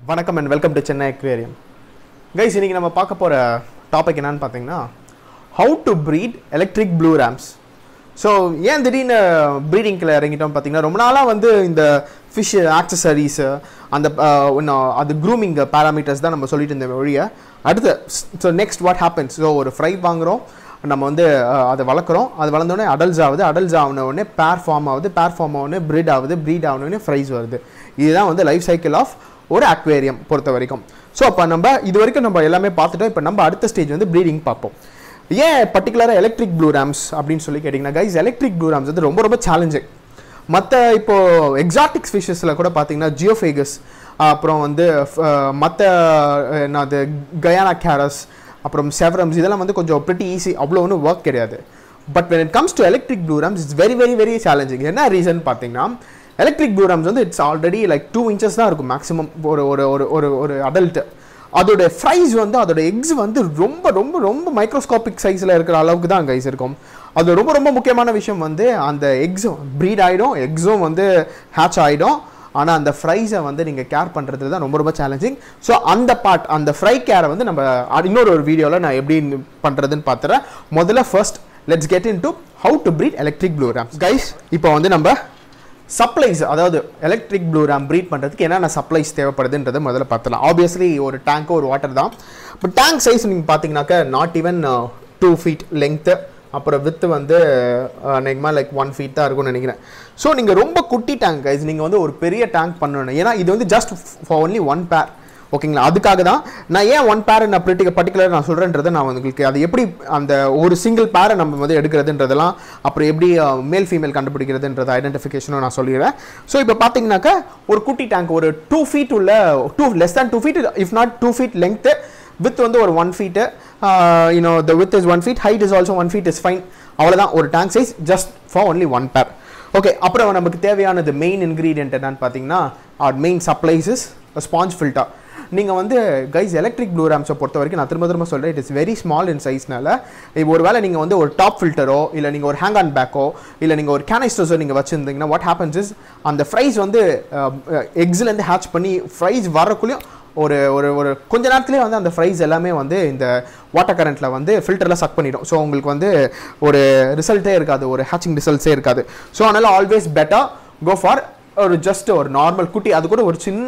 வணக்கம் and welcome to Chennai aquarium guys இன்னைக்கு நம்ம பார்க்க போகிற டாபிக் என்னன்னு பார்த்தீங்கன்னா how to breed electric blue rams so ஏன் திடீர்னு ப்ரீடிங்கில் இறங்கிட்டோம் பார்த்தீங்கன்னா ரொம்ப நாளாக வந்து இந்த ஃபிஷ் ஆக்சசரிஸு அந்த அஹ், இன்னும் அது க்ரூமிங் பேராமீட்டர்ஸ் தான் நம்ம சொல்லிட்டு இருந்த ஒழிய அடுத்து so next what happens so ஒரு ஃப்ரை வாங்குகிறோம் நம்ம வந்து அஹ், அதை வளர்க்குறோம் அது வளர்ந்தோடனே அடல்ஸ் ஆகுது அடல்ஸ் ஆன உடனே பேர் ஃபார்ம் ஆகுது பேர் ஃபார்ம் ஆகுனே ப்ரீட் ஆகுது ப்ரீட் ஆனோடனே ஃப்ரைஸ் வருது இதுதான் வந்து லைஃப் சைக்கிள் ஆஃப் ஒரு அக்வேரியம் பொறுத்த வரைக்கும் ஸோ அப்போ நம்ம இது வரைக்கும் நம்ம எல்லாமே பார்த்துட்டோம் இப்போ நம்ம அடுத்த ஸ்டேஜ் வந்து ப்ரீடிங் பார்ப்போம் ஏன் பர்டிகுலராக எலக்ட்ரிக் ப்ளூ ரேம்ஸ் அப்படின்னு சொல்லி கேட்டிங்கன்னா கைஸ் எலக்ட்ரிக் ப்ளூ ரேம்ஸ் வந்து ரொம்ப ரொம்ப சேலஞ்சிங் மற்ற இப்போ எக்ஸாட்டிக்ஸ் ஃபிஷஸில் கூட பார்த்தீங்கன்னா ஜியோஃபேகஸ் அப்புறம் வந்து மற்ற என்னது கயானா கேரஸ் அப்புறம் செவரம்ஸ் இதெல்லாம் வந்து கொஞ்சம் ப்ரிட்டி ஈஸி அவ்வளோ ஒன்றும் ஒர்க் கிடையாது but when it comes to electric blue rams it's very very very challenging என்ன ரீசன் பார்த்தீங்கன்னா எலக்ட்ரிக் ப்ளூ ரம்ஸ் வந்து it's already like two inches தான் இருக்கும் மேக்ஸிமம் ஒரு ஒரு ஒரு ஒரு ஒரு அடல்ட்டு அதோட ஃப்ரைஸ் வந்து அதோட எக்ஸ் வந்து ரொம்ப ரொம்ப ரொம்ப மைக்ரோஸ்கோபிக் சைஸில் இருக்கிற அளவுக்கு தான் கைஸ் இருக்கும் அது ரொம்ப ரொம்ப முக்கியமான விஷயம் வந்து அந்த எக்ஸும் ப்ரீட் ஆகிடும் எக்ஸும் வந்து ஹேட்ச் ஆகிடும் ஆனால் அந்த ஃப்ரைஸை வந்து நீங்கள் கேர் பண்ணுறது தான் ரொம்ப ரொம்ப சேலஞ்சிங் ஸோ அந்த பார்ட் அந்த ஃப்ரை கேரை வந்து நம்ம அ- இன்னொரு ஒரு வீடியோவில் நான் எப்படி பண்ணுறதுன்னு பார்த்துறேன் முதல்ல first let's get into how to breed electric blue rams guys இப்போ வந்து நம்ம சப்ளைஸ் அதாவது எலக்ட்ரிக் ப்ளூ ரேம் ப்ரீட் பண்ணுறதுக்கு என்னென்ன சப்ளைஸ் தேவைப்படுதுன்றதை முதல்ல பார்த்துலாம் ஆப்வியஸ்லி ஒரு டேங்க்கு ஒரு வாட்டர் தான் இப்போ டேங்க் சைஸ் நீங்கள் பார்த்தீங்கன்னாக்கா not even two feet length அப்புறம் வித்து வந்து நெக்மா லைக் ஒன் ஃபீட் தான் இருக்கும்னு நினைக்கிறேன் ஸோ நீங்கள் ரொம்ப குட்டி டேங்க் கைஸ் நீங்கள் வந்து ஒரு பெரிய டேங்க் பண்ணணும் ஏன்னா இது வந்து ஜஸ்ட் ஃபார் ஒன்லி ஒன் பேர் ஓகேங்களா அதுக்காக தான் நான் ஏன் ஒன் பேர் நான் ப்ரிட்டிக பர்டிகுலர் நான் சொல்கிறேன்றதை நான் உங்களுக்கு அது எப்படி அந்த ஒரு சிங்கிள் பேரை நம்ம வந்து எடுக்கிறதுன்றதெல்லாம் அப்புறம் எப்படி மேல் ஃபீமேல் கண்டுபிடிக்கிறதுன்றது ஐடென்டிஃபிகேஷனும் நான் சொல்லிடுறேன் ஸோ இப்போ பார்த்தீங்கன்னாக்கா ஒரு குட்டி டேங்க் ஒரு டூ ஃபீட் உள்ள two less than two feet if not two feet length width வந்து ஒரு one feet you know the width is one feet height is also one feet is fine அவ்வளோதான் ஒரு tank size just for only one pair okay அப்புறம் நமக்கு தேவையானது main ingredient என்னன்னு பார்த்தீங்கன்னா or main supplies is sponge filter நீங்கள் வந்து guys electric blue ரேம்ஸை பொறுத்த வரைக்கும் நான் திரும்ப திரும்ப சொல்கிறேன் it is very small in சைஸ்னால இப்போ ஒரு வேளை நீங்கள் வந்து ஒரு டாப் ஃபில்டரோ இல்லை நீங்கள் ஒரு ஹேங் ஆன் பேக்கோ இல்லை நீங்கள் ஒரு கேனிஸ்டர்ஸோ நீங்கள் வச்சுருந்தீங்கன்னா வாட் ஹேப்பன்ஸ் இஸ் அந்த ஃப்ரைஸ் வந்து எக்ஸ்லேருந்து ஹேட்ச் பண்ணி ஃப்ரைஸ் வரக்குள்ளேயும் ஒரு ஒரு ஒரு கொஞ்ச நேரத்துலேயே வந்து அந்த ஃப்ரைஸ் எல்லாமே வந்து இந்த வாட்டர் கரண்ட்டில் வந்து ஃபில்டரில் சக் பண்ணிடும் ஸோ உங்களுக்கு வந்து ஒரு ரிசல்ட்டே இருக்காது ஒரு ஹேச்சிங் ரிசல்ட்ஸே இருக்காது ஸோ அதனால் ஆல்வேஸ் பெட்டர் கோ ஃபார் ஒரு ஜஸ்ட் ஒரு நார்மல் குட்டி அது கூட ஒரு சின்ன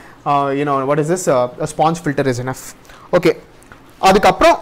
you know what is this sponge filter is enough okay அதுக்கப்புறம்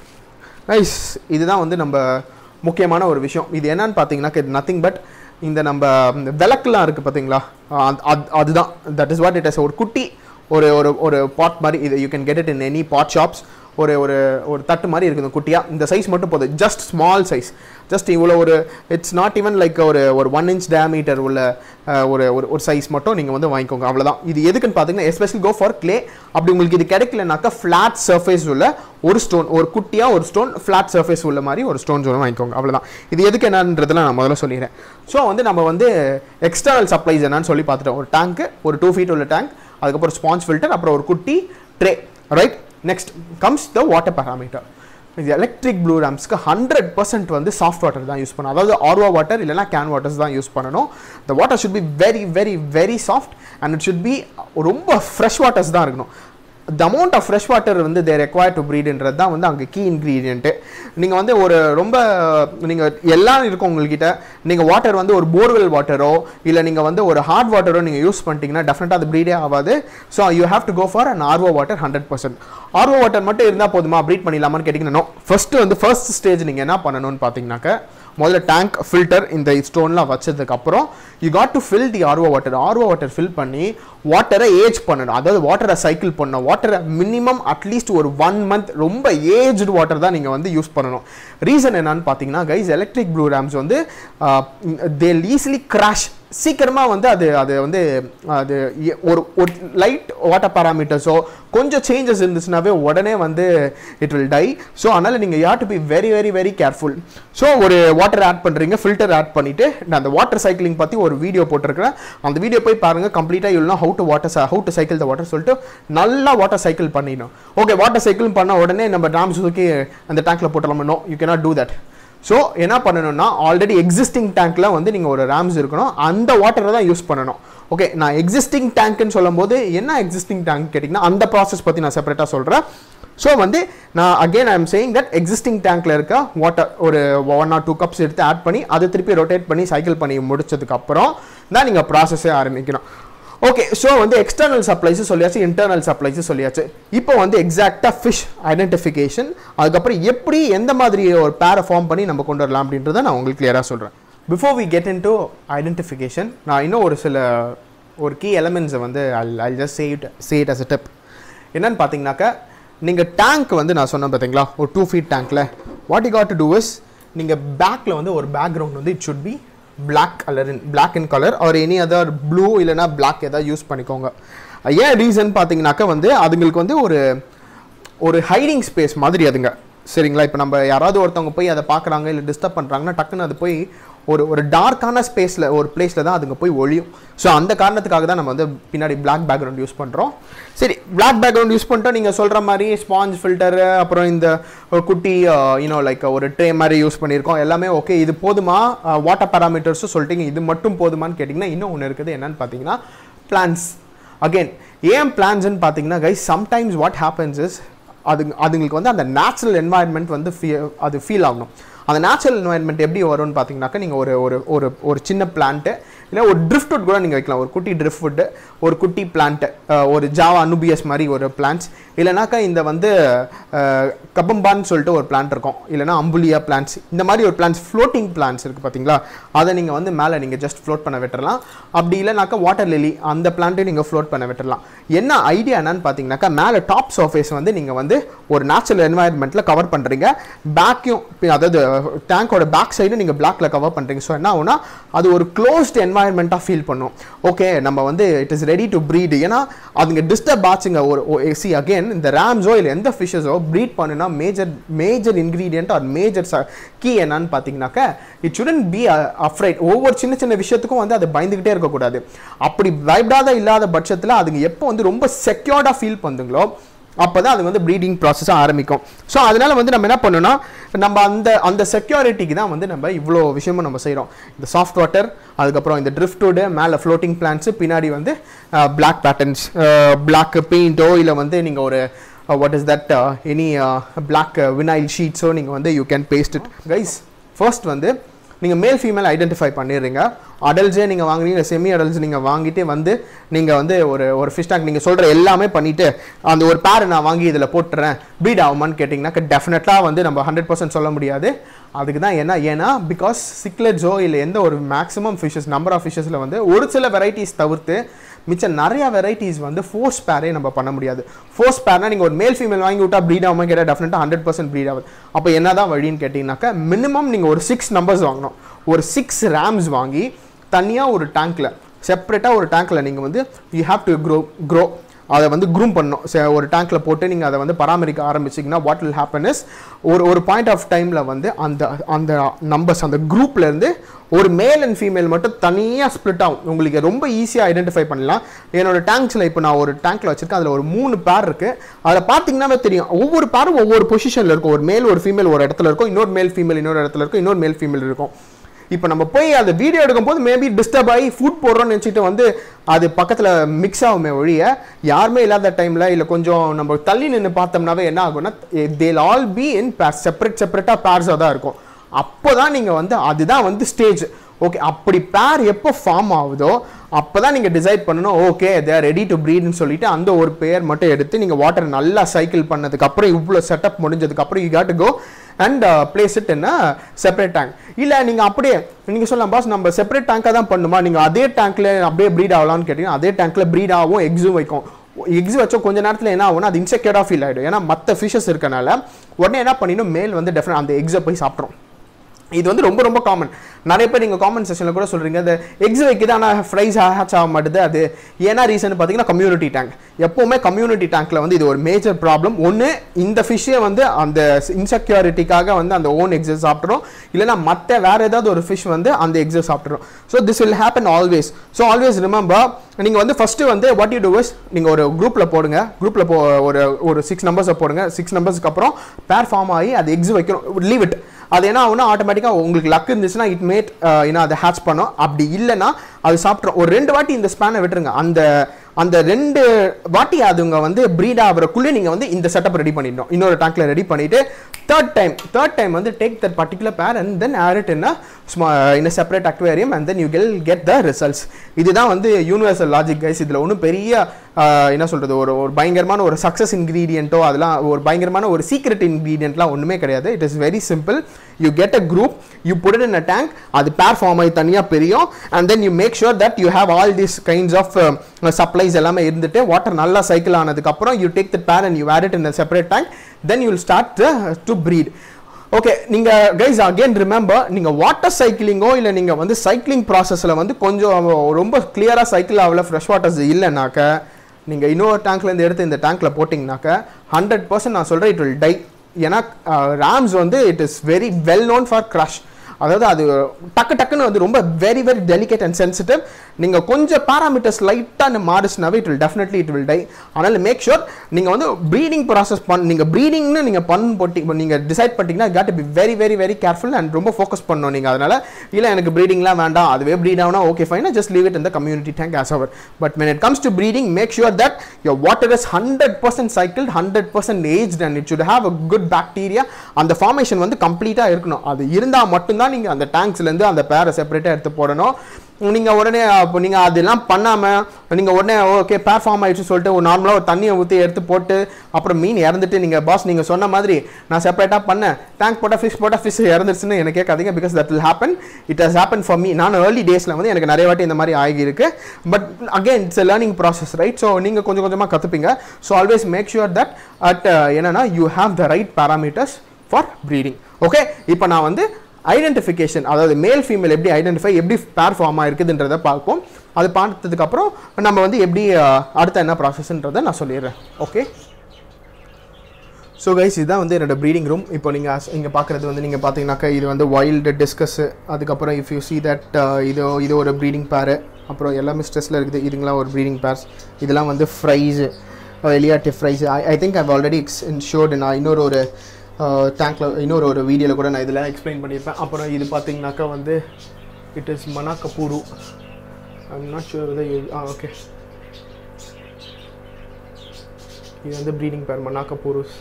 நைஸ் இதுதான் வந்து நம்ம முக்கியமான ஒரு விஷயம் இது என்னன்னு பார்த்தீங்கன்னா நத்திங் பட் இந்த நம்ம இந்த விளக்குலாம் இருக்குது பார்த்தீங்களா அஹ் அது- அதுதான் that is what it is ஒரு குட்டி ஒரு ஒரு ஒரு பாட் மாதிரி இது you can get it in any pot shops ஒரு ஒரு ஒரு தட்டு மாதிரி இருக்குது குட்டியாக இந்த சைஸ் மட்டும் போதும் ஜஸ்ட் ஸ்மால் சைஸ் ஜஸ்ட் இவ்வளோ ஒரு இட்ஸ் நாட் ஈவன் லைக் ஒரு ஒரு ஒன் இன்ச் டேமீட்டர் உள்ள அஹ், ஒரு ஒரு ஒரு சைஸ் மட்டும் நீங்கள் வந்து வாங்கிக்கோங்க அவ்வளோதான் இது எதுக்குன்னு பார்த்தீங்கன்னா எஸ்பெஷலி கோ ஃபார் க்ளே அப்படி உங்களுக்கு இது கிடைக்கலனாக்கா ஃப்ளாட் சர்ஃபேஸ் உள்ள ஒரு ஸ்டோன் ஒரு குட்டியாக ஒரு ஸ்டோன் ஃப்ளாட் சர்ஃபேஸ் உள்ள மாதிரி ஒரு ஸ்டோன் ஒன்று வாங்கிக்கோங்க அவ்வளோதான் இது எதுக்கு என்னன்றதுல நான் முதல்ல சொல்லிடுறேன் ஸோ வந்து நம்ம வந்து எக்ஸ்டர்னல் சப்ளைஸ் என்னன்னு சொல்லி பார்த்துட்டோம் ஒரு டேங்க்கு ஒரு டூ ஃபீட் உள்ள டேங்க் அதுக்கப்புறம் ஸ்பாஞ்ச் ஃபில்டர் அப்புறம் ஒரு குட்டி tray right next comes the water parameter இது எலக்ட்ரிக் ப்ளூ ரேம்ஸ்க்கு ஹண்ட்ரட் பர்சன்ட் வந்து சாஃப்ட் வாட்டர் தான் யூஸ் பண்ணணும் அதாவது ஆர்வா வாட்டர் இல்லைனா கேன் வாட்டர்ஸ் தான் யூஸ் பண்ணணும் the water should be very very very soft and it should be ரொம்ப ஃப்ரெஷ் வாட்டர்ஸ் தான் இருக்கணும் the amount of fresh water வந்து தே ரெக்வயர் டு ப்ரீடுன்றது தான் வந்து அங்கே கீ இன்க்ரீடியன்ட்டு நீங்கள் வந்து ஒரு ரொம்ப நீங்கள் எல்லாம் இருக்கும் உங்கள்கிட்ட நீங்கள் வாட்டர் வந்து ஒரு போர்வெல் வாட்டரோ இல்லை நீங்கள் வந்து ஒரு ஹார்ட் வாட்டரோ நீங்கள் யூஸ் பண்ணிட்டீங்கன்னா டெஃபினட்டாக அது ப்ரீடே ஆகாது so you have to go for an RO water hundred percent RO water மட்டும் இருந்தால் போதுமா ப்ரீட் பண்ணிடலாமான்னு கேட்டிங்கன்னா ஃபஸ்ட்டு வந்து ஃபர்ஸ்ட் ஸ்டேஜ் நீங்கள் என்ன பண்ணணும்னு பார்த்தீங்கன்னாக்க முதல்ல டேங்க் ஃபில்டர் இந்த ஸ்டோன்லாம் வச்சதுக்கு அப்புறம் you got to fill the RO water RO water fill பண்ணி வாட்டரை ஏஜ் பண்ணணும் அதாவது வாட்டரை சைக்கிள் பண்ணணும் வாட்டரை மினிமம் அட்லீஸ்ட் ஒரு ஒன் மந்த் ரொம்ப ஏஜ்டு வாட்டர் தான் நீங்கள் வந்து யூஸ் பண்ணணும் ரீசன் என்னன்னு பார்த்தீங்கன்னா கைஸ் எலக்ட்ரிக் ப்ளூ ரேம்ஸ் வந்து தே ஈஸிலி கிராஷ் சீக்கிரமாக வந்து அது அது வந்து அது எ- ஒரு ஒரு லைட் வாட்டர் பேராமீட்டர்ஸோ கொஞ்சம் சேஞ்சஸ் இருந்துச்சுனாவே உடனே வந்து இட் வில் டை ஸோ அதனால் நீங்கள் ya to be very very very careful so ஒரு வாட்டர் ஆட் பண்ணுறீங்க ஃபில்டர் ஆட் பண்ணிவிட்டு நான் அந்த வாட்டர் சைக்கிளிங் பற்றி ஒரு வீடியோ போட்டிருக்கிறேன் அந்த வீடியோ போய் பாருங்கள் கம்ப்ளீட்டாக இல்லைனா how to water how to cycle the water சொல்லிட்டு நல்லா வாட்டர் சைக்கிள் பண்ணிடணும் ஓகே வாட்டர் சைக்கிள் பண்ண உடனே நம்ம டாம் சுசுக்கி அந்த டேங்க்கில் போட்டலாம் no you cannot do that so என்ன பண்ணணும்னா ஆல்ரெடி எக்ஸிஸ்டிங் டேங்க்ல வந்து நீங்கள் ஒரு ரேம்ஸ் இருக்கணும் அந்த வாட்டரை தான் யூஸ் பண்ணணும் ஓகே நான் எக்ஸிஸ்டிங் டேங்க்னு சொல்லும்போது என்ன எக்ஸிஸ்டிங் டேங்க் கேட்டிங்கன்னா அந்த ப்ராசஸ் பற்றி நான் செப்பரேட்டாக சொல்கிறேன் ஸோ வந்து நான் again I am saying that existing டேங்க்ல இருக்க வாட்டர் ஒரு ஒன் ஆர் டூ கப்ஸ் எடுத்து ஆட் பண்ணி அதை திருப்பி ரொட்டேட் பண்ணி சைக்கிள் பண்ணி முடிச்சதுக்கு அப்புறம் தான் நீங்கள் ப்ராசஸே ஆரம்பிக்கணும் ஓகே ஸோ வந்து எக்ஸ்டர்னல் சப்ளைஸு சொல்லியாச்சு இன்டர்னல் சப்ளைஸு சொல்லியாச்சு இப்போ வந்து எக்ஸாக்டாக ஃபிஷ் ஐடென்டிஃபிகேஷன் அதுக்கப்புறம் எப்படி எந்த மாதிரி ஒரு பேரை ஃபார்ம் பண்ணி நம்ம கொண்டு வரலாம் அப்படின்றத நான் உங்களுக்கு கிளியராக சொல்கிறேன் before we get into identification நான் இன்னும் ஒரு சில ஒரு கீ எலமெண்ட்ஸை வந்து I just say it say it as a tip என்னன்னு பார்த்தீங்கன்னாக்கா நீங்கள் டேங்க் வந்து நான் சொன்னேன் பார்த்தீங்களா ஒரு டூ ஃபீட் டேங்க்கில் what you got to do is நீங்கள் பேக்கில் வந்து ஒரு பேக்ரவுண்ட் வந்து it should be black colour in black in colour or any other blue இல்லைனா பிளாக் ஏதாவது யூஸ் பண்ணிக்கோங்க ஏன் ரீசன் பார்த்தீங்கன்னாக்கா வந்து அதுங்களுக்கு வந்து ஒரு ஒரு ஹைடிங் ஸ்பேஸ் மாதிரி அதுங்க சரிங்களா இப்போ நம்ம யாராவது ஒருத்தவங்க போய் அதை பார்க்குறாங்க இல்லை டிஸ்டர்ப் பண்ணுறாங்கன்னா டக்குன்னு அது போய் ஒரு ஒரு டார்க்கான ஸ்பேஸில் ஒரு பிளேஸில் தான் அதுங்க போய் ஒழியும் ஸோ அந்த காரணத்துக்காக தான் நம்ம வந்து பின்னாடி பிளாக் பேக்ரவுண்ட் யூஸ் பண்ணுறோம் சரி பிளாக் பேக்ரவுண்ட் யூஸ் பண்ணிட்டு நீங்கள் சொல்கிற மாதிரி ஸ்பாஞ்ச் ஃபில்டரு அப்புறம் இந்த ஒரு குட்டி யூனோ லைக் ஒரு ட்ரே மாதிரி யூஸ் பண்ணியிருக்கோம் எல்லாமே ஓகே இது போதுமா வாட்டர் பேராமீட்டர்ஸும் சொல்லிட்டீங்க இது மட்டும் போதுமான்னு கேட்டிங்கன்னா இன்னும் ஒன்று இருக்குது என்னன்னு பார்த்தீங்கன்னா பிளான்ஸ் அகெயின் ஏன் பிளான்ஸ்ன்னு பார்த்தீங்கன்னா guys sometimes what happens is அது அதுங்களுக்கு வந்து அந்த நேச்சுரல் என்வாயன்மெண்ட் வந்து ஃபீ அது ஃபீல் ஆகணும் அந்த நேச்சுரல் என்வாயன்மெண்ட் எப்படி வரும்னு பார்த்தீங்கன்னாக்கா நீங்கள் ஒரு ஒரு ஒரு ஒரு சின்ன பிளான்ட்டு இல்லை ஒரு ட்ரிஃப்ட் வுட் கூட நீங்கள் வைக்கலாம் ஒரு குட்டி ட்ரிஃப்ட் வுட்டு ஒரு குட்டி பிளான்ட்டு ஒரு ஜாவா அனுபியஸ் மாதிரி ஒரு பிளான்ட்ஸ் இல்லைனாக்கா இந்த வந்து கபம்பான்னு சொல்லிட்டு ஒரு பிளான்ட் இருக்கும் இல்லைனா அம்புலியா பிளான்ட்ஸ் இந்த மாதிரி ஒரு பிளான்ஸ் ஃப்ளோட்டிங் பிளான்ஸ் இருக்குது பார்த்தீங்களா அதை நீங்கள் வந்து மேலே நீங்கள் ஜஸ்ட் ஃப்ளோட் பண்ண விட்டுறலாம் அப்படி இல்லைனாக்கா வாட்டர் லிலி அந்த பிளான்ட்டையும் நீங்கள் ஃப்ளோட் பண்ண விட்டுறலாம் என்ன ஐடியா என்னன்னு பார்த்தீங்கன்னாக்கா மேலே டாப் சர்ஃபேஸ் வந்து நீங்கள் வந்து ஒரு நேச்சுரல் என்வாயன்மெண்ட்டில் கவர் பண்ணுறீங்க பேக்கையும் அதாவது டேங்கோட பேக் சைடு நீங்கள் பிளாக்ல கவர் பண்ணுறீங்க ஸோ என்ன ஆகுனா அது ஒரு க்ளோஸ்ட் என்வாயன்மெண்ட்டாக ஃபீல் பண்ணும் ஓகே நம்ம வந்து it is ready to breed ஏன்னா அதுங்க டிஸ்டர்ப் ஆச்சுங்க ஒரு சி அகெயின் இந்த ரேம்ஸோ இல்லை எந்த ஃபிஷ்ஷஸோ ப்ரீட் பண்ணுனா major major ingredient or major key என்னன்னு பார்த்தீங்கன்னாக்கா இட் சுடன் பி அஃப்ரைட் ஒவ்வொரு சின்ன சின்ன விஷயத்துக்கும் வந்து அது பயந்துக்கிட்டே இருக்கக்கூடாது அப்படி பயப்படாத இல்லாத பட்சத்தில் அதுங்க எப்போ வந்து ரொம்ப செக்யூர்டாக ஃபீல் பண்ணுங்களோ அப்போ தான் அது வந்து ப்ரீடிங் ப்ராசஸாக ஆரம்பிக்கும் ஸோ அதனால் வந்து நம்ம என்ன பண்ணணும்னா நம்ம அந்த அந்த செக்யூரிட்டிக்கு தான் வந்து நம்ம இவ்வளோ விஷயமும் நம்ம செய்கிறோம் இந்த சாஃப்ட் வாட்டர் அதுக்கப்புறம் இந்த ட்ரிஃப்டோடு மேலே ஃப்ளோட்டிங் பிளான்ஸு பின்னாடி வந்து பிளாக் பேட்டர்ன்ஸ் பிளாக் பெயிண்டோ இல்லை வந்து நீங்கள் ஒரு what is that any black vinyl ஷீட்ஸோ நீங்கள் வந்து you can paste it guys first வந்து நீங்கள் மேல் ஃபீமேல் ஐடென்டிஃபை பண்ணிடுறீங்க அடல்ட்ஸே நீங்கள் வாங்குறீங்க செமி அடல்ட்ஸ் நீங்கள் வாங்கிட்டு வந்து நீங்கள் வந்து ஒரு ஒரு ஃபிஷ் டேங்க் நீங்கள் சொல்கிற எல்லாமே பண்ணிவிட்டு அந்த ஒரு பேரை நான் வாங்கி இதில் போட்டுறேன் ப்ரீட் ஆகுமான்னு கேட்டிங்கனாக்கா டெஃபினட்டாக வந்து நம்ம ஹண்ட்ரட் பர்சன்ட் சொல்ல முடியாது அதுக்கு தான் என்ன ஏன்னா பிகாஸ் சிக்லெட்ஸோ இல்லை எந்த ஒரு மேக்ஸிமம் ஃபிஷஸ் நம்பர் ஆஃப் ஃபிஷஸில் வந்து ஒரு சில வெரைட்டிஸ் தவிர்த்து மிச்சம் நிறைய வெரைட்டிஸ் வந்து ஃபோர்ஸ் பேரே நம்ம பண்ண முடியாது ஃபோர்ஸ் பேர்னா நீங்கள் ஒரு மேல் ஃபீமேல் வாங்கி விட்டா ப்ரீட் ஆகாமல் கேட்டால் டெஃபினட்டாக ஹண்ட்ரட் பர்சன்ட் ப்ரீட் ஆகுது அப்போ என்ன தான் வழின்னு கேட்டிங்கனாக்கா மினிமம் நீங்கள் ஒரு சிக்ஸ் நம்பர்ஸ் வாங்கணும் ஒரு சிக்ஸ் ரேம்ஸ் வாங்கி தனியாக ஒரு டேங்க்கில் செப்பரேட்டாக ஒரு டேங்க்கில் நீங்கள் வந்து you have to grow grow அதை வந்து க்ரூம் பண்ணணும் ச- ஒரு டேங்க்கில் போட்டு நீங்கள் அதை வந்து பராமரிக்க ஆரம்பிச்சிங்கன்னா வாட் வில் ஹேப்பன் இஸ் ஒரு ஒரு பாயிண்ட் ஆஃப் டைமில் வந்து அந்த அந்த நம்பர்ஸ் அந்த குரூப்லேருந்து ஒரு மேல் அண்ட் ஃபீமேல் மட்டும் தனியாக ஸ்ப்ளிட் ஆகும் உங்களுக்கு ரொம்ப ஈஸியாக ஐடென்டிஃபை பண்ணலாம் என்னோட டேங்க்ஸில் இப்போ நான் ஒரு டேங்க்கில் வச்சிருக்கேன் அதில் ஒரு மூணு பேர் இருக்குது அதில் பார்த்தீங்கன்னாவே தெரியும் ஒவ்வொரு பேரும் ஒவ்வொரு பொசிஷனில் இருக்கும் ஒரு மேல் ஒரு ஃபீமேல் ஒரு இடத்துல இருக்கும் இன்னொரு மேல் ஃபீமேல் இன்னொரு இடத்துல இருக்கும் இன்னொரு மேல் ஃபீமேல் இருக்கும் இப்போ நம்ம போய் அந்த வீடியோ எடுக்கும்போது மேபி டிஸ்டர்ப் ஆகி ஃபுட் போடுறோம்னு நினச்சிட்டு வந்து அது பக்கத்தில் மிக்ஸ் ஆகுமே ஒழிய யாருமே இல்லாத டைமில் இல்லை கொஞ்சம் நம்ம தள்ளி நின்று பார்த்தோம்னாவே என்ன ஆகும்னா தேல் ஆல் பி இன் பேர் செப்பரேட் செப்பரேட்டாக பேர்ஸாக தான் இருக்கும் அப்போ தான் நீங்கள் வந்து அதுதான் வந்து ஸ்டேஜ் ஓகே அப்படி பேர் எப்போ ஃபார்ம் ஆகுதோ அப்போ தான் நீங்கள் டிசைட் பண்ணணும் ஓகே தேர் ரெடி டு ப்ரீட்னு சொல்லிட்டு அந்த ஒரு பேர் மட்டும் எடுத்து நீங்கள் வாட்டர் நல்லா சைக்கிள் பண்ணதுக்கப்புறம் இவ்வளோ செட்டப் முடிஞ்சதுக்கப்புறம் you got go and place it என்ன செப்பரேட் டேங்க் இல்லை நீங்கள் அப்படியே நீங்கள் சொல்லலாம் பாஸ் நம்ம செப்பரேட் டேங்காக தான் பண்ணுமா நீங்கள் அதே டேங்க்கில் அப்படியே ப்ரீட் ஆகலாம்னு கேட்டிங்கன்னா அதே டேங்க்கில் ப்ரீட் ஆகும் எக்ஸும் வைக்கும் எக்ஸ் வச்சா கொஞ்ச நேரத்தில் என்ன ஆகும்னா அது இன்செக்யூர்டாக ஃபீல் ஆகிடும் ஏன்னா மற்ற ஃபிஷஸ் இருக்கனால உடனே என்ன பண்ணிடும் மேல் வந்து டெஃபினட் அந்த எக்ஸை போய் சாப்பிட்ரும் இது வந்து ரொம்ப ரொம்ப காமன் நிறைய பேர் நீங்கள் காமெண்ட் செஷனில் கூட சொல்கிறீங்க அந்த எக்ஸ் வைக்குது ஆனால் ஃப்ரைஸ் ஹேச் ஆக மாட்டுது அது ஏன்னா ரீசன் பார்த்தீங்கன்னா கம்யூனிட்டி டேங்க் எப்போவுமே கம்யூனிட்டி டேங்க்கில் வந்து இது ஒரு மேஜர் ப்ராப்ளம் ஒன்று இந்த ஃபிஷ்ஷே வந்து அந்த இன்செக்யூரிட்டிக்காக வந்து அந்த ஓன் எக்ஸை சாப்பிட்றோம் இல்லைனா மற்ற வேறு ஏதாவது ஒரு ஃபிஷ் வந்து அந்த எக்ஸை சாப்பிட்றோம் so this will happen always so always remember நீங்கள் வந்து ஃபஸ்ட்டு வந்து வாட் யூ டூ இஸ் நீங்கள் ஒரு குரூப்பில் போடுங்க குரூப்பில் போ ஒரு ஒரு சிக்ஸ் நம்பர்ஸை போடுங்க சிக்ஸ் நம்பர்ஸ்க்கு அப்புறம் பேர் ஃபார்ம் ஆகி அது எக்ஸ் வைக்கணும் லீவ் இட் அது என்ன ஆகும்னா ஆட்டோமேட்டிக்காக உங்களுக்கு லக் இருந்துச்சுன்னா இட் மேட் ஏன்னா அதை ஹேட்ச் பண்ணோம் அப்படி இல்லைன்னா அது சாப்பிட்றோம் ஒரு ரெண்டு வாட்டி இந்த ஸ்பேனை விட்டுருங்க அந்த அந்த ரெண்டு வாட்டி அதுங்க வந்து ப்ரீட் ஆகிறக்குள்ளே நீங்கள் வந்து இந்த செட்டப் ரெடி பண்ணிடணும் இன்னொரு டேங்க்ல ரெடி பண்ணிட்டு தேர்ட் டைம் தேர்ட் டைம் வந்து take that particular pair and then or it in in separate aquarium and then you gel get the results இதுதான் வந்து யூனிவர்சல் லாஜிக் கைஸ் இதில் ஒன்றும் பெரிய ஆஹ், என்ன சொல்கிறது ஒரு ஒரு பயங்கரமான ஒரு சக்ஸஸ் இன்க்ரீடியண்ட்டோ அதெல்லாம் ஒரு பயங்கரமான ஒரு சீக்ரெட் இன்க்ரீடியண்ட்லாம் ஒன்றுமே கிடையாது it is very simple you get a group you put in a tank அது பேர் ஃபார்ம் ஆகி தனியாக பெரியும் and then you make sure that you have all this kinds of supplies எல்லாமே இருந்துட்டு வாட்டர் நல்லா சைக்கிள் ஆனதுக்கப்புறம் you take the pair and you wear it in separate tank then you will start to breed okay நீங்க guys again remember நீங்க water சைக்கிளிங்கோ இல்லை நீங்க வந்து சைக்கிளிங் ப்ராசஸில் வந்து கொஞ்சம் ரொம்ப கிளியரா சைக்கிள் ஆகல ஃப்ரெஷ் வாட்டர்ஸ் இல்லைனாக்க நீங்க இன்னொரு டேங்க்ல இருந்து எடுத்து இந்த டேங்க்ல போட்டிங்கனாக்க ஹண்ட்ரட் பர்சன்ட் நான் சொல்றேன் இட் வில் டை ஏன்னா ராம்ஸ் வந்து it is very well known for crush அதாவது அது டக்கு டக்குன்னு வந்து ரொம்ப very very delicate and sensitive நீங்கள் கொஞ்சம் பேராமீட்டர்ஸ் லைட்டாக மாறிச்சுனாவே it will definitely it will die அதனால் மேக் ஷூர் நீங்கள் வந்து ப்ரீடிங் ப்ராசஸ் பண் நீங்கள் ப்ரீடிங்னு நீங்கள் பண்ண போட்டி நீங்கள் டிசைட் பண்ணிட்டீங்கன்னா got be very very very careful and ரொம்ப ஃபோக்கஸ் பண்ணணும் நீங்கள் அதனால் இல்லை எனக்கு ப்ரீடிங்லாம் வேண்டாம் அதுவே ப்ரீட் ஆகுனா okay fine just leave it இந்த community tank as our but when it comes to breeding make sure that your water is 100% cycled 100% aged and it should have a good bacteria அந்த formation வந்து கம்ப்ளீட்டாக இருக்கணும் அது இருந்தால் மட்டும்தான் நீங்கள் அந்த டேங்க்ஸ்லேருந்து அந்த பேரை செப்பரேட்டாக எடுத்து போடணும் நீங்கள் உடனே அப்போ நீங்கள் அதெல்லாம் பண்ணாமல் நீங்கள் உடனே ஓகே பேர் ஃபார்ம் ஆயிடுச்சு சொல்லிட்டு ஒரு நார்மலாக ஒரு தண்ணியை ஊற்றி எடுத்து போட்டு அப்புறம் மீன் இறந்துட்டு நீங்கள் பாஸ் நீங்கள் சொன்ன மாதிரி நான் செப்பரேட்டாக பண்ணேன் டேங்க் போட்டால் ஃபிஷ் போட்டால் ஃபிஷ் இறந்துருச்சுன்னு எனக்கு கேட்காதீங்க because that will happen it has happened for me நான் ஏர்லி டேஸில் வந்து எனக்கு நிறைய வாட்டி இந்த மாதிரி ஆகியிருக்கு but again it's learning process right so நீங்கள் கொஞ்சம் கொஞ்சமாக கற்றுப்பீங்க so always make sure that at என்னன்னா you have the right parameters for breeding okay இப்போ நான் வந்து ஐடென்டிஃபிகேஷன் அதாவது மேல் ஃபீமேல் எப்படி ஐடென்டிஃபை எப்படி பேர் ஃபார்ம் ஆயிருக்குதுன்றதை பார்ப்போம் அது பார்த்ததுக்கப்புறம் நம்ம வந்து எப்படி அஹ், அடுத்த என்ன ப்ராசஸ்ன்றதை நான் சொல்லிடுறேன் ஓகே ஸோ கைஸ் இதுதான் வந்து என்னோட ப்ரீடிங் ரூம் இப்போ நீங்கள் இங்கே பார்க்குறது வந்து நீங்கள் பார்த்தீங்கன்னாக்கா இது வந்து வைல்டு டிஸ்கஸ்ஸு அதுக்கப்புறம் இஃப் யூ see தட் இது இது ஒரு ப்ரீடிங் பேரு அப்புறம் எல்லாமே ஸ்ட்ரெஸ்ஸில் இருக்குது இதுங்களாம் ஒரு ப்ரீடிங் பேர்ஸ் இதெல்லாம் வந்து ஃப்ரைஸு எலியாட்டி fries I I think I've already ex insured நான் இன்னொரு ஒரு டேங்க்கில் இன்னொரு ஒரு வீடியோவில் கூட நான் இதில் எக்ஸ்பிளைன் பண்ணியிருப்பேன் அப்புறம் இது பார்த்தீங்கன்னாக்கா வந்து இட் இஸ் மனாக்கபூரு I'm not sure ah okay இது வந்து ப்ரீடிங் பேர் மனாக்கபூருஸ்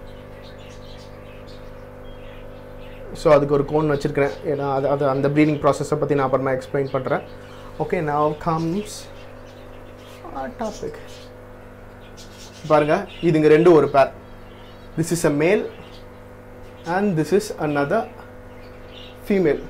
ஸோ அதுக்கு ஒரு கோன் வச்சுருக்கிறேன் ஏன்னா அது அது அந்த ப்ரீடிங் ப்ராசஸை பற்றி நான் அப்புறமா எக்ஸ்பிளைன் பண்ணுறேன் ஓகே now comes டாபிக் பாருங்க இதுங்க ரெண்டும் ஒரு பேர் this is a male and this is another female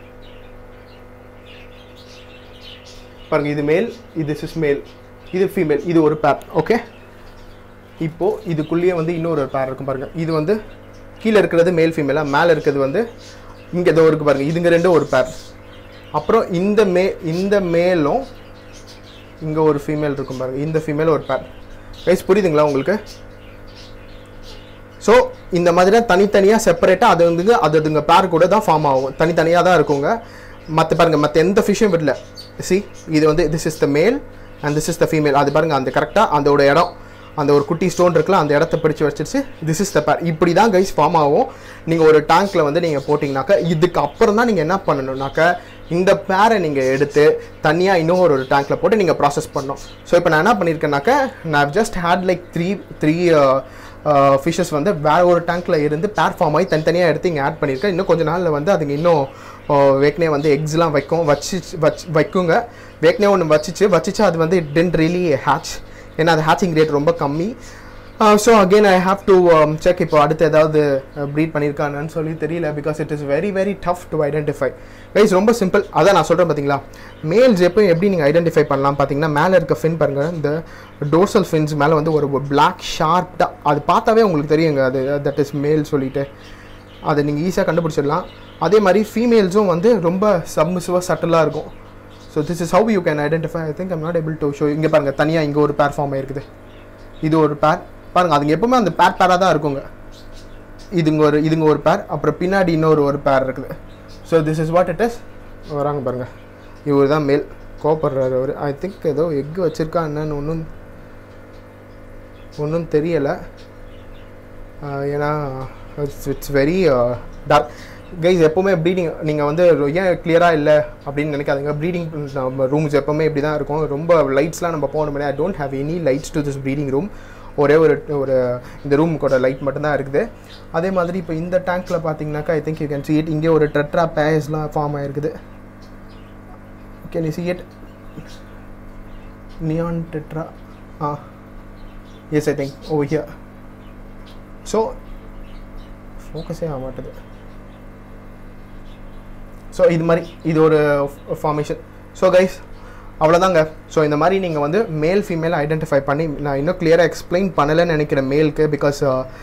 பாருங்க இது மேல் இது திஸ் இஸ் மேல் இது ஃபீமேல் இது ஒரு பேர் ஓகே இப்போ இதுக்குள்ளேயே வந்து இன்னொரு பேர் இருக்கும் பாருங்க இது வந்து கீழே இருக்கிறது மேல் ஃபீமேலாக மேலே இருக்கிறது வந்து இங்கே ஏதோ இருக்கு பாருங்க இதுங்க ரெண்டும் ஒரு பேர் அப்புறம் இந்த மே இந்த மேலும் இங்கே ஒரு ஃபீமேல் இருக்கும் பாருங்க இந்த ஃபீமேல் ஒரு பேர் கைஸ் புரியுதுங்களா உங்களுக்கு ஸோ இந்த மாதிரி தனித்தனியாக செப்பரேட்டாக அது வந்து அது அதுங்க பேர் கூட தான் ஃபார்ம் ஆகும் தனித்தனியாக தான் இருக்குங்க மற்ற பாருங்க மற்ற எந்த ஃபிஷ்ஷும் விடல சி இது வந்து this is the male and this is the female அது பாருங்க அந்த கரெக்டாக அதோட இடம் அந்த ஒரு குட்டி ஸ்டோன் இருக்குல்ல அந்த இடத்த பிடிச்சு வச்சிருச்சு திஸ் இஸ் த பேர் இப்படி தான் கைஸ் ஃபார்ம் ஆகும் நீங்கள் ஒரு டேங்க்கில் வந்து நீங்கள் போட்டிங்கனாக்கா இதுக்கு அப்புறம் தான் நீங்கள் என்ன பண்ணணும்னாக்கா இந்த பேரை நீங்கள் எடுத்து தனியாக இன்னும் ஒரு ஒரு டேங்க்கில் போட்டு நீங்கள் ப்ராசஸ் பண்ணணும் ஸோ இப்போ நான் என்ன பண்ணியிருக்கேன்னாக்கா நான் just had like three three fishes வந்து வேற ஒரு டேங்க்ல இருந்து பேர் ஃபார்ம் ஆகி தனித்தனியாக எடுத்து இங்கே ஆட் பண்ணியிருக்கேன் இன்னும் கொஞ்ச நாளில் வந்து அதுங்க இன்னும் வேக்னே வந்து எக்ஸ்லாம் வைக்கும் வச்சு வச்சு வைக்குங்க வேக்னே ஒன்று வச்சிச்சு வச்சிச்சு அது வந்து இட் டென்ட் ரியலி ஹேட்ச் ஏன்னா அது ஹேச்சிங் ரேட் ரொம்ப கம்மி so again I have to check இப்போ அடுத்து ஏதாவது ப்ரீட் பண்ணியிருக்கானு சொல்லி தெரியல because it is very very tough to identify guys ரொம்ப சிம்பிள் அதான் நான் சொல்கிறேன் பார்த்தீங்களா மேல்ஸ் எப்போ எப்படி நீங்கள் ஐடென்டிஃபை பண்ணலாம் பார்த்தீங்கன்னா மேலே இருக்க ஃபின் பாருங்கள் இந்த டோர்சல் ஃபின்ஸ் மேலே வந்து ஒரு பிளாக் ஷார்ப்டாக அது பார்த்தாவே உங்களுக்கு தெரியுங்க அது தட் இஸ் மேல் சொல்லிட்டு அதை நீங்கள் ஈஸியாக கண்டுபிடிச்சிடலாம் அதே மாதிரி ஃபீமேல்ஸும் வந்து ரொம்ப சப்மிசிவாக சட்டலாக இருக்கும் so this is how you can identify I think I'm not able to show இங்கே பாருங்கள் தனியாக இங்கே ஒரு பேர் ஃபார்ம் ஆயிருக்குது இது ஒரு பேர் பாருங்கள் அதுங்க எப்பவுமே அந்த பேர் பேராக தான் இருக்குங்க இதுங்க ஒரு இதுங்க ஒரு பேர் அப்புறம் பின்னாடி இன்னொரு ஒரு பேர் இருக்குது so this is what it is வராங்க பாருங்கள் இவர் தான் மேல் கோப்படுறாரு அவர் ஐ திங்க் ஏதோ எக் வச்சுருக்கா என்னன்னு ஒன்றும் ஒன்றும் தெரியலை ஏன்னா it's it's very dark guys எப்போவுமே ப்ரீடிங் நீங்கள் வந்து ஏன் கிளியராக இல்லை அப்படின்னு நினைக்காதீங்க ப்ரீடிங் ரூம்ஸ் எப்போவுமே இப்படி தான் இருக்கும் ரொம்ப லைட்ஸ்லாம் நம்ம போகணும் I don't have any lights to this breeding room ஒரே ஒரு ஒரு இந்த ரூமுக்கோட லைட் மட்டும்தான் இருக்குது அதே மாதிரி இப்போ இந்த டேங்க்கில் பார்த்தீங்கன்னாக்கா I think you can see it இங்கே ஒரு டெட்ரா பேஸ்லாம் ஃபார்ம் ஆயிருக்குது can you see it neon tetra ah yes I think oh here so ஃபோக்கஸே ஆக மாட்டுது ஸோ இது மாதிரி இது ஒரு ஃபார்மேஷன் ஸோ கைஸ் அவ்வளோதாங்க ஸோ இந்த மாதிரி நீங்கள் வந்து மேல் ஃபீமேல் ஐடென்டிஃபை பண்ணி நான் இன்னும் கிளியராக எக்ஸ்பிளைன் பண்ணலைன்னு நினைக்கிறேன் மேலுக்கு because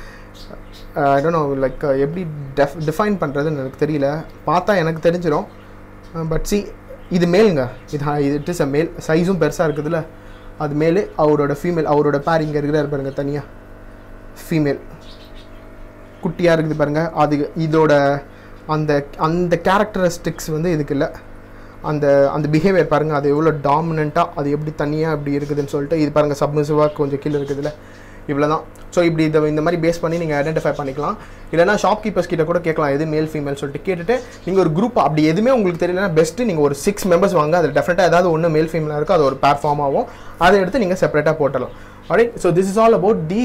I don't know like எப்படி டெஃப் டிஃபைன் பண்ணுறதுன்னு எனக்கு தெரியல பார்த்தா எனக்கு தெரிஞ்சிடும் பட் சி இது மேலுங்க இது இட் இஸ் அ மேல் சைஸும் பெருசாக இருக்குதுல்ல அது மேலே அவரோட ஃபீமேல் அவரோட பேர் இங்கே இருக்கிறார் பாருங்க தனியாக ஃபீமேல் குட்டியாக இருக்குது பாருங்க அது இதோட அந்த அந்த கேரக்டரிஸ்டிக்ஸ் வந்து இதுக்கு இல்லை அந்த அந்த பிஹேவியர் பாருங்கள் அது எவ்வளோ டாமினண்ட்டாக அது எப்படி தனியாக இப்படி இருக்குதுன்னு சொல்லிட்டு இது பாருங்கள் சப்மிசிவாக கொஞ்சம் கீழே இருக்குதுல்ல இவ்வளோ தான் ஸோ இப்படி இதை இந்த மாதிரி பேஸ் பண்ணி நீங்கள் ஐடென்டிஃபை பண்ணிக்கலாம் இல்லைனா ஷாப்கீப்பர்ஸ் கிட்ட கூட கேட்கலாம் எது மேல் ஃபீமேல் சொல்லிட்டு கேட்டுட்டு நீங்கள் ஒரு குரூப் அப்படி எதுவுமே உங்களுக்கு தெரியலனா பெஸ்ட்டு நீங்கள் ஒரு சிக்ஸ் மெம்பர்ஸ் வாங்க அதில் டெஃபினட்டாக ஏதாவது ஒன்று மேல் ஃபீமேலாக இருக்கோ அது ஒரு பேர்ஃபார்ம் ஆகும் அதை எடுத்து நீங்கள் செப்பரேட்டாக போட்டலாம் alright so this is all about the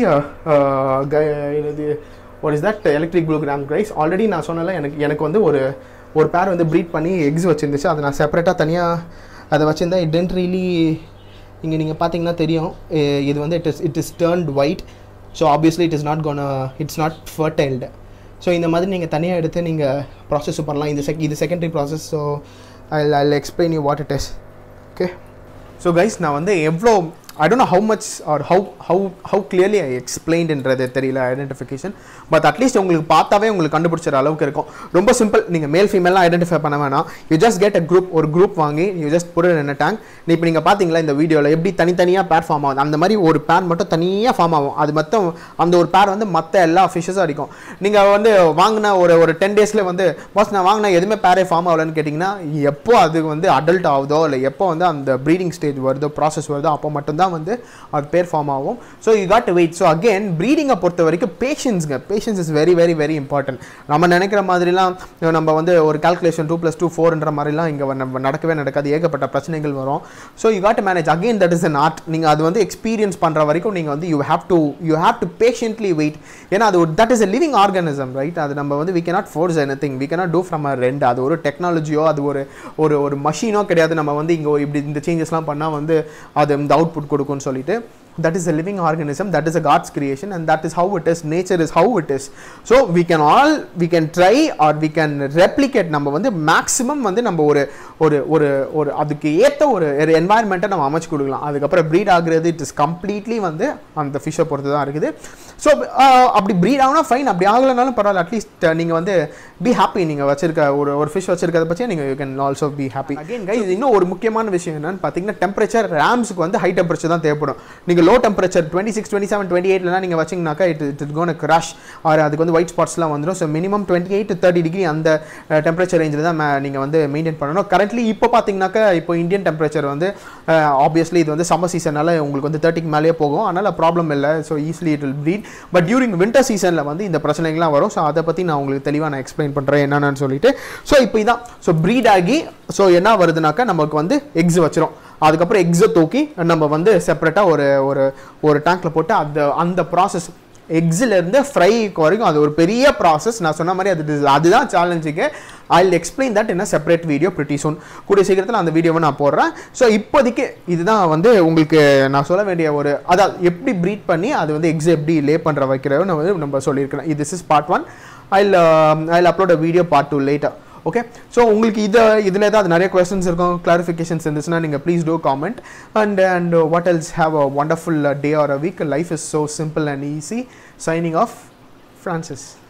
இது what is that electric blue gram grease already நான் சொன்னல எனக்கு எனக்கு வந்து ஒரு ஒரு பேர் வந்து ப்ரீட் பண்ணி எக்ஸ் வச்சுருந்துச்சு அதை நான் செப்பரேட்டாக தனியாக அதை வச்சுருந்தேன் இட் டென்ட் ரியலி இங்கே நீங்கள் பார்த்தீங்கன்னா தெரியும் எ- இது வந்து it is it is turned white so obviously it is not gone it's not fertiled so இந்த மாதிரி நீங்கள் தனியாக எடுத்து நீங்கள் ப்ராசஸ் பண்ணலாம் இது செக் இது secondary process so I I explain you what it is okay so guys நான் வந்து எவ்வளோ I don't know how much or how how how clearly I எக்ஸ்பிளைன்டுன்றது தெரியல ஐடென்டிஃபிகேஷன் பட் அட்லீஸ்ட் உங்களுக்கு பார்த்தாவே உங்களுக்கு கண்டுபிடிச்சிற அளவுக்கு இருக்கும் ரொம்ப சிம்பிள் நீங்கள் மேல் ஃபீமேலாம் ஐடென்டிஃபை பண்ண வேணாம் you just get a group ஒரு குரூப் வாங்கி யூ ஜஸ்ட் புட் என்ன டேங்க் இப்போ நீங்கள் பார்த்தீங்களா இந்த வீடியோவில் எப்படி தனித்தனியாக பேர் ஃபார்ம் ஆகுது அந்த மாதிரி ஒரு பேர் மட்டும் தனியாக ஃபார்ம் ஆகும் அது மொத்தம் அந்த ஒரு பேர் வந்து மற்ற எல்லா ஃபிஷ்ஷஸும் அடிக்கும் நீங்கள் வந்து வாங்கின ஒரு ஒரு டென் டேஸில் வந்து பாஸ் நான் வாங்கின எதுவுமே பேரே ஃபார்ம் ஆகலன்னு கேட்டிங்கன்னா எப்போ அது வந்து அடல்ட் ஆகுதோ இல்லை எப்போ வந்து அந்த ப்ரீடிங் ஸ்டேஜ் வருதோ ப்ராசஸ் வருதோ அப்போ மட்டும்தான் வந்து அது பேர் ஃபார்ம் ஆகும் so you got wait so again ப்ரீடிங்கை பொறுத்த வரைக்கும் பேஷன்ஸுங்க patience is very very very important நம்ம நினைக்கிற மாதிரிலாம் நம்ம வந்து ஒரு கால்குலேஷன் டூ ப்ளஸ் டூ ஃபோர்ன்ற மாதிரிலாம் இங்கே நம்ம நடக்கவே நடக்காது ஏகப்பட்ட பிரச்சனைகள் வரும் so you got manage again that is an art நீங்கள் அது வந்து எக்ஸ்பீரியன்ஸ் பண்ணுற வரைக்கும் நீங்கள் வந்து you have to you have to patiently wait ஏன்னா அது ஒரு that is a living organism right அது நம்ம வந்து we cannot force any thing we cannot do from a rent அது ஒரு டெக்னாலஜியோ அது ஒரு ஒரு ஒரு மஷினோ கிடையாது நம்ம வந்து இங்கே இப்படி இந்த சேஞ்சஸ்லாம் பண்ணால் வந்து அது இந்த அவுட்புட் கொடுக்கும்னு சொல்லிட்டு that is a living organism that is a god's creation and that is how it is nature is how it is so we can all we can try or we can replicate நம்ம வந்து maximum வந்து நம்ம ஒரு ஒரு ஒரு ஒரு அதுக்கு ஏற்ற ஒரு என்வாயன்மெண்ட்டை நம்ம அமைச்சு கொடுக்கலாம் அதுக்கப்புறம் ப்ரீட் ஆகுறது இட் இஸ் கம்ப்ளீட்லி வந்து அந்த ஃபிஷ்ஷை பொறுத்து தான் இருக்குது ஸோ அப்படி ப்ரீட் ஆகுனா ஃபைன் அப்படி ஆகலைனாலும் பரவாயில்ல அட்லீஸ்ட் நீங்கள் வந்து பி ஹாப்பி நீங்கள் வச்சிருக்க ஒரு ஒரு ஃபிஷ் வச்சிருக்கிறத பற்றி நீங்கள் you can also be happy again guy இது இன்னும் ஒரு முக்கியமான விஷயம் என்னன்னு பார்த்தீங்கன்னா டெம்பரேச்சர் ரேம்ஸுக்கு வந்து ஹை டெம்பரேச்சர் தான் தேவைப்படும் நீங்கள் low temperature twenty six twenty seven twenty எயிட்லாம் நீங்கள் வச்சிங்கனாக்கா it it gonna crash or அதுக்கு வந்து ஒயிட் ஸ்பாட்ஸ்லாம் வந்துடும் so minimum twenty eight to thirty degree அந்த டெம்பரேச்சர் ரேஞ்சில் தான் நீங்கள் வந்து மெயின்டைன் பண்ணணும் கரண்ட்லி இப்போ பார்த்தீங்கன்னாக்கா இப்போ இந்தியன் டெம்பரேச்சர் வந்து ஆப்வியஸ்லி இது வந்து சம்மர் சீசனால உங்களுக்கு வந்து தேர்ட்டிக்கு மேலேயே போகும் அதனால் ப்ராப்ளம் இல்லை so easily it will breed but during winter சீசனில் வந்து இந்த பிரச்சனைகள்லாம் வரும் ஸோ அதை பற்றி நான் உங்களுக்கு தெளிவாக நான் எக்ஸ்பிளைன் பண்ணுறேன் என்னென்னு சொல்லிட்டு ஸோ இப்போ இதான் ஸோ ப்ரீட் ஆகி ஸோ என்ன வருதுனாக்கா நமக்கு வந்து எக்ஸ் வச்சிரும் அதுக்கப்புறம் எக்ஸை தூக்கி நம்ம வந்து செப்பரேட்டாக ஒரு ஒரு ஒரு டேங்க்ல போட்டு அந்த அந்த ப்ராசஸ் எக்ஸிலேருந்து ஃப்ரைக்கு வரைக்கும் அது ஒரு பெரிய ப்ராசஸ் நான் சொன்ன மாதிரி அது அதுதான் சேலஞ்சுக்கு ஐ எக்ஸ்பிளைன் தட் என்ன செப்பரேட் வீடியோ பிரிட்டி சூன் கூடிய சீக்கிரத்தில் அந்த வீடியோவை நான் போடுறேன் ஸோ இப்போதைக்கு இதுதான் வந்து உங்களுக்கு நான் சொல்ல வேண்டிய ஒரு அதாவது எப்படி ப்ரீட் பண்ணி அது வந்து எக்ஸ் எப்படி லே பண்ணுற வைக்கிறத நான் வந்து நம்ம சொல்லியிருக்கிறேன் இது this is part one I I upload a video part two later okay so உங்களுக்கு இதை இதில் ஏதாவது நிறைய கொஸ்டின்ஸ் இருக்கும் கிளாரிஃபிகேஷன்ஸ் இருந்துச்சுன்னா நீங்கள் please do comment and and what else have a wonderful day or a week life is so simple and easy signing off Francis